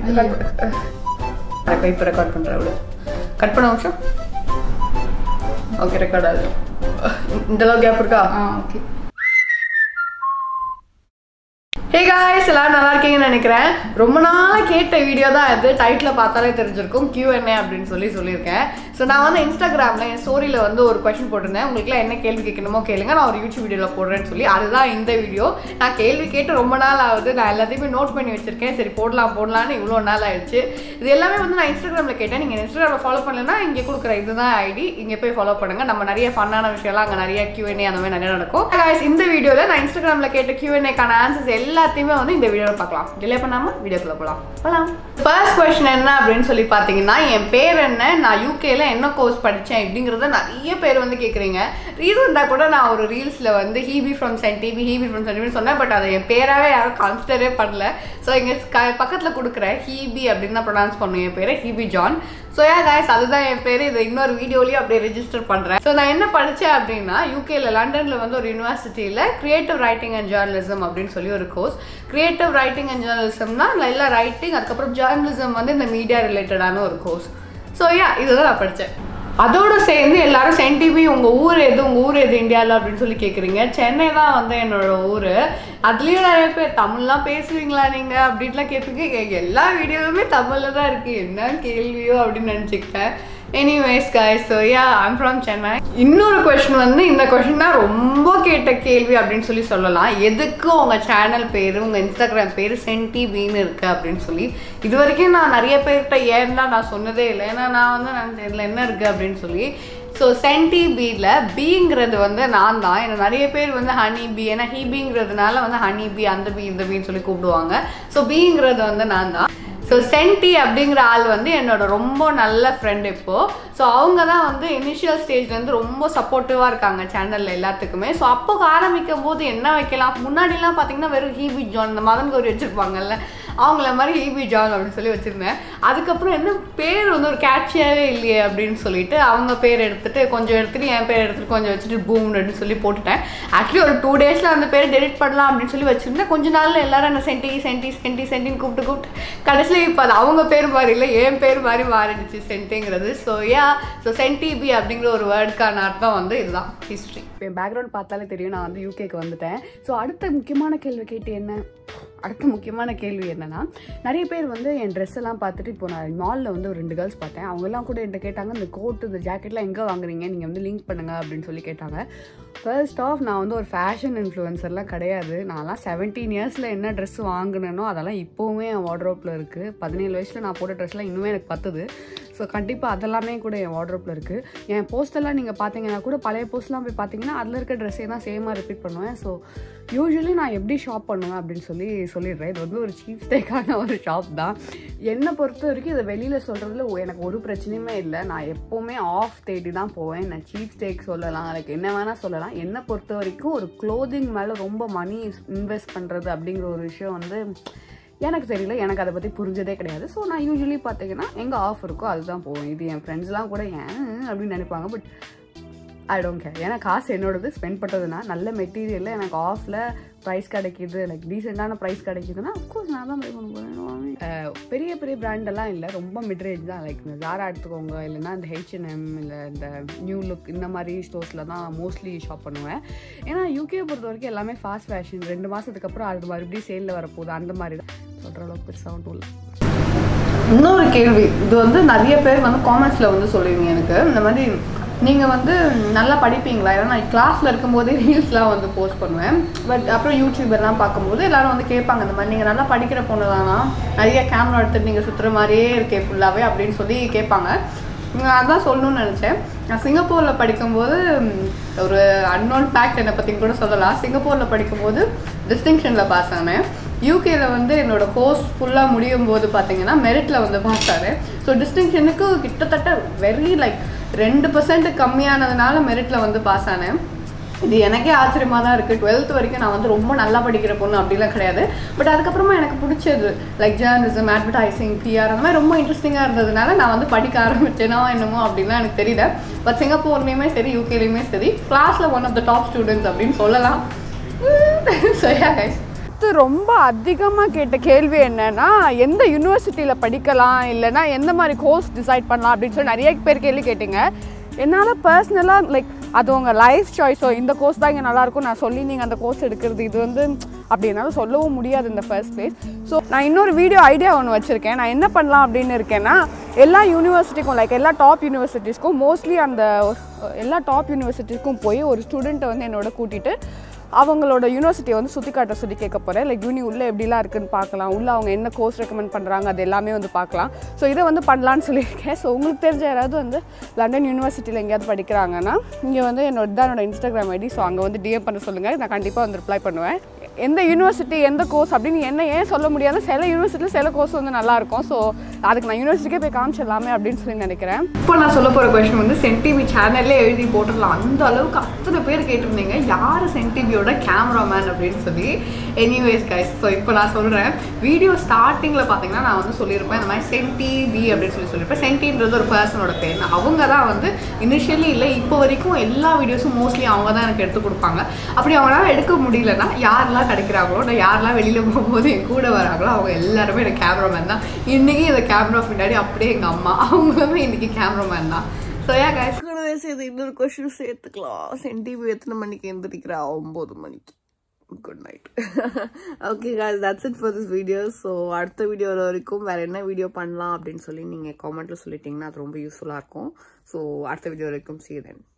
record இப்போ record பண்ணுறேன் விட கட் பண்ண நிமிஷம் ஓகே ரெக்கார்ட் ஆகுது இந்த அளவு கேப் இருக்கா ஆ ஓகே ஹே காய்ஸ் எல்லாரும் நல்லா இருக்கீங்கன்னு நினைக்கிறேன் ரொம்ப நாளாக கேட்ட வீடியோ தான் இது டைட்டில் பார்த்தாலே தெரிஞ்சிருக்கும் Q&A அப்படின்னு சொல்லி சொல்லியிருக்கேன் ஸோ நான் வந்து இன்ஸ்டாகிராமில் என் ஸ்டோரியில் வந்து ஒரு கொஷின் போட்டிருந்தேன் உங்களுக்குலாம் என்ன கேள்வி கேட்கணுமோ கேளுங்க நான் ஒரு யூடியூப் வீடியோவில் போடுறேன்னு சொல்லி அதுதான் இந்த வீடியோ நான் கேள்வி கேட்டு ரொம்ப நாள் ஆகுது நான் எல்லாத்தையுமே நோட் பண்ணி வச்சிருக்கேன் சரி போடலாம் போடலான்னு இவ்வளோ நாள் ஆயிடுச்சு இது எல்லாமே வந்து நான் இன்ஸ்டாகிராமில் கேட்டேன் நீங்கள் இன்ஸ்டாகிராமில் ஃபாலோ பண்ணலன்னா இங்கே கொடுக்குற இதுதான் ஐடி இங்கே போய் ஃபாலோ பண்ணுங்க நம்ம நிறைய ஃபன்னான விஷயம்லாம் அங்கே நிறைய Q&A அந்த மாதிரி நிறைய நடக்கும் Guys, இந்த வீடியோவில் நான் இன்ஸ்டாகிராமில் கேட்ட Q&A-க்கான ஆன்சர்ஸ் எல்லாத்தையுமே வந்து இந்த வீடியோவில் பார்க்கலாம் டிலே பண்ணாமல் வீடியோக்குள்ள போகலாம் போகலாம் ஃபர்ஸ்ட் கொஸ்டின் என்ன அப்படின்னு சொல்லி பார்த்தீங்கன்னா என் பேர் என்ன நான் யூகேல என்ன கோர்ஸ் படித்தேன் இப்படிங்கிறத நிறைய பேர் வந்து கேட்குறீங்க ரீசெண்டாக கூட நான் ஒரு ரீல்ஸில் வந்து Hebi from Cent TV Hebi from Cent TV சொன்னேன் பட் அதை என் பேராகவே யாரும் கன்சிடரே பண்ணல ஸோ இங்கே பக்கத்தில் கொடுக்குற ஹீபி அப்படின்னு தான் ப்ரொனவுன்ஸ் பண்ணுவேன் என் பேர் ஹீபி ஜான் ஸோ ஏ guys அதுதான் என் பேர் இது இன்னொரு வீடியோலையும் அப்படியே ரெஜிஸ்டர் பண்ணுறேன் ஸோ நான் என்ன படித்தேன் அப்படின்னா யூகேல லண்டனில் வந்து ஒரு யூனிவர்சிட்டியில் கிரியேட்டிவ் ரைட்டிங் அண்ட் ஜேர்னலிசம் அப்படின்னு சொல்லி ஒரு கோர்ஸ் கிரியேட்டிவ் ரைட்டிங் அண்ட் ஜேர்னலிசம்னா நல்லா ரைட்டிங் அதுக்கப்புறம் ஜேர்னலிசம் வந்து இந்த மீடியா ரிலேட்டடான ஒரு கோர்ஸ் ஸோ யா இதுதான் நான் படித்தேன் அதோட சேர்ந்து எல்லாரும் சென்ட் டிவி உங்கள் ஊர் எது உங்கள் ஊர் எது இந்தியாவில் அப்படின்னு சொல்லி கேட்குறீங்க சென்னை தான் வந்து என்னோட ஊர் அதுலேயும் நிறைய பேர் தமிழ்லாம் பேசுவீங்களா நீங்கள் அப்படின்லாம் கேட்பீங்க எல்லா வீடியோவுமே தமிழில் தான் இருக்குது என்ன கேள்வியோ அப்படின்னு நினச்சிக்கிட்டேன் anyways guys so ya I'm from Chennai இன்னொரு கொஷின் வந்து இந்த கொஷின் தான் ரொம்ப கேட்ட கேள்வி அப்படின்னு சொல்லி சொல்லலாம் எதுக்கு உங்கள் சேனல் பேர் உங்கள் இன்ஸ்டாகிராம் பேர் சென்டிபின்னு இருக்குது அப்படின்னு சொல்லி இது வரைக்கும் நான் நிறைய பேர்கிட்ட ஏன்னா நான் சொன்னதே இல்லை ஏன்னா நான் வந்து நான் இதில் என்ன இருக்குது அப்படின்னு சொல்லி ஸோ சென்டி பியில் பீங்கிறது வந்து நான் தான் என்ன நிறைய பேர் வந்து ஹனி பி ஏன்னா ஹீபிங்கிறதுனால வந்து ஹனி பி அந்த பி இந்த பின்னு சொல்லி கூப்பிடுவாங்க ஸோ பீங்கிறது வந்து நான் தான் ஸோ சென்டி அப்படிங்கிற ஆள் வந்து என்னோட ரொம்ப நல்ல ஃப்ரெண்ட் இப்போது ஸோ அவங்க தான் வந்து இனிஷியல் ஸ்டேஜ்லேருந்து ரொம்ப சப்போர்ட்டிவாக இருக்காங்க சேனலில் எல்லாத்துக்குமே ஸோ அப்போ ஆரம்பிக்கும் போது என்ன வைக்கலாம் முன்னாடிலாம் பார்த்தீங்கன்னா வெறும் ஹீபி ஜான் இந்த மதன் கௌரி வச்சுருப்பாங்கல்ல அவங்கள மாதிரி ஹீபி ஜான் அப்படின்னு சொல்லி வச்சுருந்தேன் அதுக்கப்புறம் என்ன பேர் வந்து ஒரு கேட்சியாகவே இல்லையே அப்படின்னு சொல்லிட்டு அவங்க பேர் எடுத்துட்டு கொஞ்சம் எடுத்துட்டு என் பேர் எடுத்துட்டு கொஞ்சம் வச்சுட்டு பூம் அப்படின்னு சொல்லி போட்டுட்டேன் ஆக்சுவலி ஒரு டூ டேஸில் அந்த பேர் டெலிட் பண்ணலாம் அப்படின்னு சொல்லி வச்சுருந்தேன் கொஞ்ச நாளில் எல்லாரும் என்ன சென்டி சென்டி சென்டி சென்டின்னு கூப்பிட்டு கூப்பிட்டு கடைசியில் இப்போ அது அவங்க பேர் மாதிரி இல்லை என் பேர் மாதிரி மாறிடுச்சு சென்டிங்கிறது ஸோ யா ஸோ சென்டிபி அப்படிங்கிற ஒரு வேர்டுக்கான அர்த்தம் வந்து இதுதான் ஹிஸ்ட்ரி இப்போ என் பேக்ரவுண்ட் பார்த்தாலே தெரியும் நான் வந்து யூகேக்கு வந்துட்டேன் ஸோ அடுத்த முக்கியமான கேள்வி கேட்டு என்ன அடுத்த முக்கியமான கேள்வி என்னன்னா நிறைய பேர் வந்து என் ட்ரெஸ் எல்லாம் பார்த்துட்டு இப்போ நான் மாலில் வந்து ஒரு ரெண்டு கேர்ள்ஸ் பார்த்தேன் அவங்க எல்லாம் கூட என்கிட்ட கேட்டாங்க இந்த கோட்டு இந்த ஜாக்கெட்லாம் எங்கே வாங்குறீங்க நீங்கள் வந்து லிங்க் பண்ணுங்க அப்படின்னு சொல்லி கேட்டாங்க ஃபர்ஸ்ட் ஆஃப் நான் வந்து ஒரு ஃபேஷன் இன்ஃப்ளூயன்சர்லாம் கிடையாது நான்லாம் செவன்டீன் இயர்ஸில் என்ன ட்ரெஸ் வாங்கினேனோ அதெல்லாம் இப்போவுமே என் வார்ட்ரோப்பில் இருக்குது பதினேழு வயசில் நான் போட்ட ட்ரெஸ்லாம் இன்னுமே எனக்கு பத்துது ஸோ கண்டிப்பாக அதெல்லாமே கூட என் வார்ட்ரோப்பில் இருக்குது என் போஸ்டெல்லாம் நீங்கள் பார்த்தீங்கன்னா கூட பழைய போஸ்ட்லாம் போய் பார்த்தீங்கன்னா அதில் இருக்க ட்ரெஸ்ஸே தான் சேமாக ரிப்பீட் பண்ணுவேன் ஸோ யூஸ்வலி நான் எப்படி ஷாப் பண்ணுவேன் அப்படின்னு சொல்லி சொல்லிடுறேன் இது வந்து ஒரு சீப் ஸ்டேக்கான ஒரு ஷாப் தான் என்னை பொறுத்த வரைக்கும் இதை வெளியில் சொல்கிறதுல எனக்கு ஒரு பிரச்சனையுமே இல்லை நான் எப்போவுமே ஆஃப் தேடி தான் போவேன் நான் சீப் ஸ்டேக் சொல்லலாம் அதுக்கு என்ன வேணால் சொல்லலாம் என்னை பொறுத்த வரைக்கும் ஒரு க்ளோதிங் மேலே ரொம்ப மணி இன்வெஸ்ட் பண்ணுறது அப்படிங்கிற ஒரு விஷயம் வந்து எனக்கு தெரியல எனக்கு அதை பற்றி புரிஞ்சதே கிடையாது ஸோ நான் யூஸ்வலி பார்த்தீங்கன்னா எங்கே ஆஃப் இருக்கோ அதுதான் போவேன் இது என் ஃப்ரெண்ட்ஸ்லாம் கூட ஏன் அப்படின்னு நினைப்பாங்க பட் ஐ டோன்ட் கேர் ஏன்னா காசு என்னோடது ஸ்பெண்ட் பண்ணுறதுனா நல்ல மெட்டீரியலில் எனக்கு ஆஃபில் ப்ரைஸ் கிடைக்கிது லைக் டீசெண்டான ப்ரைஸ் கிடைக்குதுன்னா அஃப்கோர்ஸ் நான் தான் பை பண்ண போகிறேன் பெரிய பெரிய பிராண்டெல்லாம் இல்லை ரொம்ப மிட்ரேஜ் தான் லைக் இந்த ஜாரா எடுத்துக்கோங்க இல்லைன்னா இந்த ஹெச்என்எம் இல்லை இந்த நியூ லுக் இந்த மாதிரி ஸ்டோர்ஸில் தான் மோஸ்ட்லி ஷாப் பண்ணுவேன் ஏன்னா யூகே பொறுத்த வரைக்கும் எல்லாமே ஃபாஸ்ட் ஃபேஷன் ரெண்டு மாதத்துக்கு அப்புறம் அது மறுபடியும் சேலில் வரப்போகுது அந்த மாதிரி தான் சொல்கிற அளவுக்கு பெருசாக ஒன்றும் இல்லை இன்னொரு கேள்வி இது வந்து நிறைய பேர் வந்து காமெண்ட்ஸில் வந்து சொல்லுவீங்க எனக்கு இந்த மாதிரி நீங்கள் வந்து நல்லா படிப்பீங்களா ஏன்னா நான் கிளாஸில் இருக்கும்போதே ரீல்ஸ்லாம் வந்து போஸ்ட் பண்ணுவேன் பட் அப்புறம் யூடியூபர்லாம் பார்க்கும்போது எல்லாரும் வந்து கேட்பாங்க இந்த மாதிரி நீங்கள் நல்லா படிக்கிற பொண்ணு தானா நிறைய கேமரா எடுத்துட்டு நீங்கள் சுற்றுற மாதிரியே இருக்கே ஃபுல்லாகவே அப்படின்னு சொல்லி கேட்பாங்க நான் அதான் சொல்லணும்னு நினச்சேன் நான் சிங்கப்பூரில் படிக்கும்போது ம், ஒரு அன்னோன் ஃபேக்ட் என்னை பற்றி கூட சொல்லலாம் சிங்கப்பூரில் படிக்கும்போது டிஸ்டிங்ஷனில் பாஸ் ஆனேன் யூகேல வந்து என்னோட கோர்ஸ் ஃபுல்லாக முடியும் போது பார்த்தீங்கன்னா மெரிட்டில் வந்து பாஸ் ஆனேன் ஸோ டிஸ்டிங்ஷனுக்கு கிட்டத்தட்ட வெரி லைக் ரெண்டு பர்சன்ட் கம்மியானதுனால மெரிட்டில் வந்து பாஸ் ஆனேன் இது எனக்கே ஆச்சரியமாக தான் இருக்குது டுவெல்த் வரைக்கும் நான் வந்து ரொம்ப நல்லா படிக்கிற பொண்ணு அப்படிலாம் கிடையாது பட் அதுக்கப்புறமா எனக்கு பிடிச்சது லைக் ஜேர்னலிசம் அட்வர்டைசிங் பிஆர் அந்த மாதிரி ரொம்ப இன்ட்ரெஸ்டிங்காக இருந்ததுனால நான் வந்து படிக்க ஆரம்பிச்சேனோ என்னமோ அப்படின்லாம் எனக்கு தெரியல பட் சிங்கப்பூர்லேயுமே சரி யூகேலையுமே சரி கிளாஸில் one of the top students அப்படின்னு சொல்லலாம் சரியா கைஸ் அடுத்து ரொம்ப அதிகமாக கேட்ட கேள்வி என்னன்னா எந்த யூனிவர்சிட்டியில் படிக்கலாம் இல்லைன்னா எந்த மாதிரி கோர்ஸ் டிசைட் பண்ணலாம் அப்படின்னு சொல்லி நிறைய பேர் கேள்வி கேட்டீங்க என்னால் பர்சனலாக லைக் அது உங்கள் லைஃப் சாய்ஸோ இந்த கோர்ஸ் தான் இங்கே நல்லாயிருக்கும் நான் சொல்லி நீங்கள் அந்த கோர்ஸ் எடுக்கிறது இது வந்து அப்படி என்னால் சொல்லவும் முடியாது இந்த ஃபர்ஸ்ட் பிளேஸ் ஸோ நான் இன்னொரு வீடியோ ஐடியா ஒன்று வச்சுருக்கேன் நான் என்ன பண்ணலாம் அப்படின்னு இருக்கேன்னா எல்லா யூனிவர்சிட்டிக்கும் லைக் எல்லா டாப் யூனிவர்சிட்டிஸ்க்கும் மோஸ்ட்லி அந்த எல்லா டாப் யூனிவர்சிட்டிஸ்க்கும் போய் ஒரு ஸ்டூடெண்ட்டை வந்து என்னோட கூட்டிகிட்டு அவங்களோட யூனிவர்சிட்டியை வந்து சுற்றி காட்ட சொல்லி கேட்க போகிறேன் லைக் யூனி உள்ளே எப்படிலாம் இருக்குன்னு பார்க்கலாம் உள்ளே அவங்க என்ன கோர்ஸ் ரெக்கமெண்ட் பண்ணுறாங்க அது எல்லாமே வந்து பார்க்கலாம் ஸோ இதை வந்து பண்ணலான்னு சொல்லியிருக்கேன் ஸோ உங்களுக்கு தெரிஞ்ச யாராவது வந்து லண்டன் யூனிவர்சிட்டியில் எங்கேயாவது படிக்கிறாங்கன்னா இங்கே வந்து என்னோட தான் என்னோட இன்ஸ்டாகிராம் ஐடி ஸோ அங்கே வந்து டிஎம் பண்ண சொல்லுங்கள் நான் கண்டிப்பாக வந்து ரிப்ளை பண்ணுவேன் எந்த யூனிவர்சிட்டி எந்த கோர்ஸ் அப்படின்னு என்ன ஏன் சொல்ல முடியாது சில யூனிவர்சிட்டியில் சில கோர்ஸ் வந்து நல்லா இருக்கும் ஸோ அதுக்கு நான் யூனிவர்சிட்டிக்கே போய் காமிச்சிடலாமே அப்படின்னு சொல்லி நினைக்கிறேன் இப்போ நான் சொல்ல போகிற கொஸ்டின் வந்து சென்டிவி சேனல்லே எழுதி போட்டுடலாம் அந்த அளவுக்கு அத்தனை பேர் கேட்டிருந்தீங்க யார் சென்டிவியோட கேமராமேன் அப்படின்னு சொல்லி எனிவேஸ் கைஸ் ஸோ இப்போ நான் சொல்கிறேன் வீடியோ ஸ்டார்டிங்கில் பார்த்தீங்கன்னா நான் வந்து சொல்லியிருப்பேன் இந்த மாதிரி சென்டி பி அப்படின்னு சொல்லி சொல்லியிருப்பேன் சென்டின்றது ஒரு பர்சனோட பேர் நான் அவங்க தான் வந்து இனிஷியலி இல்லை இப்போ வரைக்கும் எல்லா வீடியோஸும் மோஸ்ட்லி அவங்க தான் எனக்கு எடுத்து கொடுப்பாங்க அப்படி அவங்களால எடுக்க முடியலன்னா யாரெல்லாம் கிடைக்கிறாங்களோ நான் யாரெல்லாம் வெளியில் போகும்போது என் கூட வராங்களோ அவங்க எல்லாருமே எனக்கு கேமராமேன் தான் இன்றைக்கி இந்த கேமரா பின்னாடி அப்படியே எங்கள் அம்மா அவங்களுமே இன்றைக்கி கேமராமேன் தான் ஸோ ஏ கைஸ் கூடவே சேர்த்து இன்னொரு கொஷின் சேர்த்துக்கலாம் சென்டிவி எத்தனை மணிக்கு எந்திரிக்கிறா ஒம்பது மணிக்கு good night okay guys that's it for this video so அடுத்த வீடியோ வரைக்கும் வேறு என்ன வீடியோ பண்ணலாம் அப்படின்னு சொல்லி நீங்கள் காமெண்ட்டில் சொல்லிட்டீங்கன்னா அது ரொம்ப யூஸ்ஃபுல்லாக இருக்கும் ஸோ அடுத்த வீடியோ வரைக்கும் see you then